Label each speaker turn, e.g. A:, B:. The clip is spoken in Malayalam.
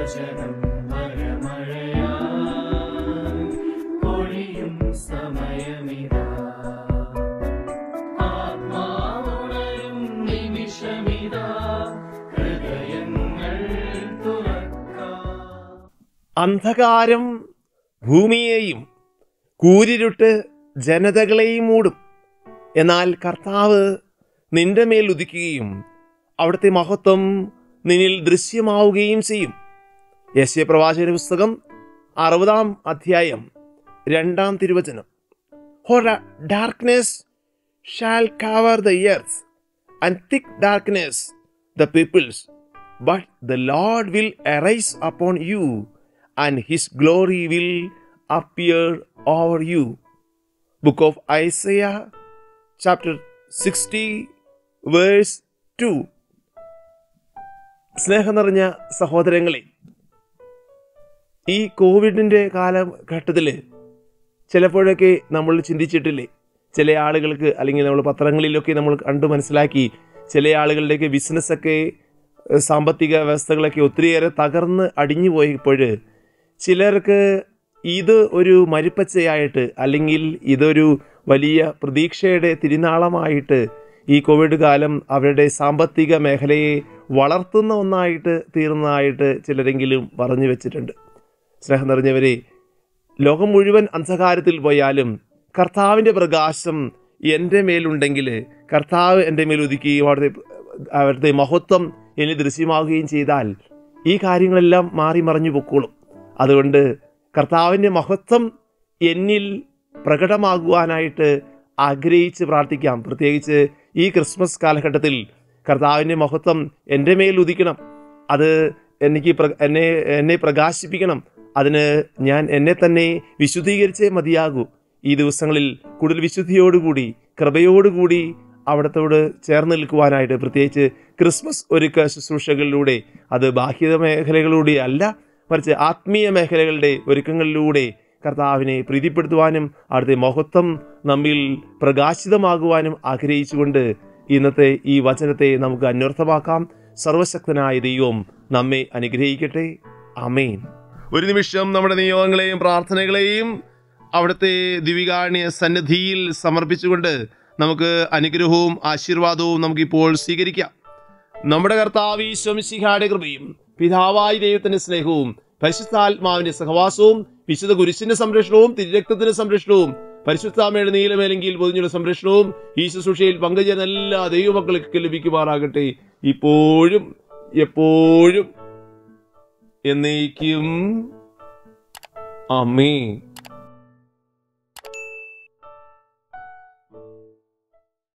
A: വചനം വരമഴയാ പൊഴിയും സമയമിതാ ആത്മാവുണരും നിമിഷമിതാ ഹൃദയങ്ങൾ തുറക്കാം
B: അന്ധകാരം ഭൂമിയെയും കൂരിരുട്ട് ജനതകളെയും മൂടും എന്നാൽ കർത്താവ് നിന്റെ മേൽ ഉദിക്കുകയും അവിടുത്തെ മഹത്വം നിന്നിൽ ദൃശ്യമാവുകയും ചെയ്യും യശ്യ പ്രവാചക പുസ്തകം അറുപതാം അധ്യായം രണ്ടാം തിരുവചനം for darkness shall cover the earth and thick darkness the peoples but the Lord will arise upon you, and his glory will appear over you. Book of Isaiah, chapter 60, verse 2. സ്നേഹം നിറഞ്ഞ സഹോദരങ്ങളെ ഈ കോവിഡിൻ്റെ കാലഘട്ടത്തിൽ ചിലപ്പോഴൊക്കെ നമ്മൾ ചിന്തിച്ചിട്ടില്ലേ ചില ആളുകൾക്ക് അല്ലെങ്കിൽ നമ്മൾ പത്രങ്ങളിലൊക്കെ നമ്മൾ കണ്ടു മനസ്സിലാക്കി ചില ആളുകളുടെയൊക്കെ ബിസിനസ്സൊക്കെ ഏഹ്, സാമ്പത്തിക വ്യവസ്ഥകളൊക്കെ ഒത്തിരിയേറെ തകർന്ന് അടിഞ്ഞു പോയപ്പോൾ ചിലർക്ക് ഇത് ഒരു മരുപ്പച്ചയായിട്ട് അല്ലെങ്കിൽ ഇതൊരു വലിയ പ്രതീക്ഷയുടെ തിരുനാളമായിട്ട് ഈ കോവിഡ് കാലം അവരുടെ സാമ്പത്തിക മേഖലയെ വളർത്തുന്ന ഒന്നായിട്ട് തീർന്നതായിട്ട് ചിലരെങ്കിലും പറഞ്ഞു വെച്ചിട്ടുണ്ട് സ്നേഹം നിറഞ്ഞവരെ ലോകം മുഴുവൻ അന്ധകാരത്തിൽ പോയാലും കർത്താവിൻ്റെ പ്രകാശം എൻ്റെ മേലുണ്ടെങ്കിൽ കർത്താവ് എൻ്റെ മേൽ ഉദിക്കുകയും അവിടുത്തെ അവിടുത്തെ മഹത്വം എന്നിൽ ദൃശ്യമാവുകയും ചെയ്താൽ ഈ കാര്യങ്ങളെല്ലാം മാറി മറിഞ്ഞു പൊക്കോളും അതുകൊണ്ട് കർത്താവിൻ്റെ മഹത്വം എന്നിൽ പ്രകടമാകുവാനായിട്ട് ആഗ്രഹിച്ച് പ്രാർത്ഥിക്കാം പ്രത്യേകിച്ച് ഈ ക്രിസ്മസ് കാലഘട്ടത്തിൽ കർത്താവിൻ്റെ മഹത്വം എൻ്റെ മേൽ ഉദിക്കണം അത് എനിക്ക് പ്ര- എന്നെ എന്നെ പ്രകാശിപ്പിക്കണം അതിന് ഞാൻ എന്നെ തന്നെ വിശുദ്ധീകരിച്ചേ മതിയാകൂ ഈ ദിവസങ്ങളിൽ കൂടുതൽ വിശുദ്ധിയോടുകൂടി കൃപയോടുകൂടി അവിടത്തോട് ചേർന്ന് നിൽക്കുവാനായിട്ട് പ്രത്യേകിച്ച് ക്രിസ്മസ് ഒരുക്ക ശുശ്രൂഷകളിലൂടെ അത് ബാഹ്യത മേഖലകളിലൂടെ അല്ല മറിച്ച് ആത്മീയ മേഖലകളുടെ ഒരുക്കങ്ങളിലൂടെ കർത്താവിനെ പ്രീതിപ്പെടുത്തുവാനും അവിടുത്തെ മഹത്വം നമ്മിൽ പ്രകാശിതമാകുവാനും ആഗ്രഹിച്ചുകൊണ്ട് ഇന്നത്തെ ഈ വചനത്തെ നമുക്ക് അന്വർത്ഥമാക്കാം സർവശക്തനായ ദൈവം നമ്മെ അനുഗ്രഹിക്കട്ടെ അമേൻ ഒരു നിമിഷം നമ്മുടെ നിയോഗങ്ങളെയും പ്രാർത്ഥനകളെയും അവിടുത്തെ ദിവികാണ്യ സന്നിധിയിൽ സമർപ്പിച്ചുകൊണ്ട് നമുക്ക് അനുഗ്രഹവും ആശീർവാദവും നമുക്കിപ്പോൾ സ്വീകരിക്കാം നമ്മുടെ കർത്താവ് ഈശ്വമിശിഹായുടെ കൃപയും പിതാവായ ദൈവത്തിന്റെ സ്നേഹവും പരിശുദ്ധാത്മാവിന്റെ സഹവാസവും വിശുദ്ധ കുരിശിന്റെ സംരക്ഷണവും തിരുരക്തത്തിന്റെ സംരക്ഷണവും പരിശുദ്ധാമയുടെ നീലമേലെങ്കിൽ പൊതിഞ്ഞുള്ള സംരക്ഷണവും ഈ ശുശ്രൂഷയിൽ പങ്കുചേരുന്ന എല്ലാ ദൈവമക്കൾക്ക് ലഭിക്കുമാറാകട്ടെ ഇപ്പോഴും എപ്പോഴും എന്നേക്കും അമ്മേ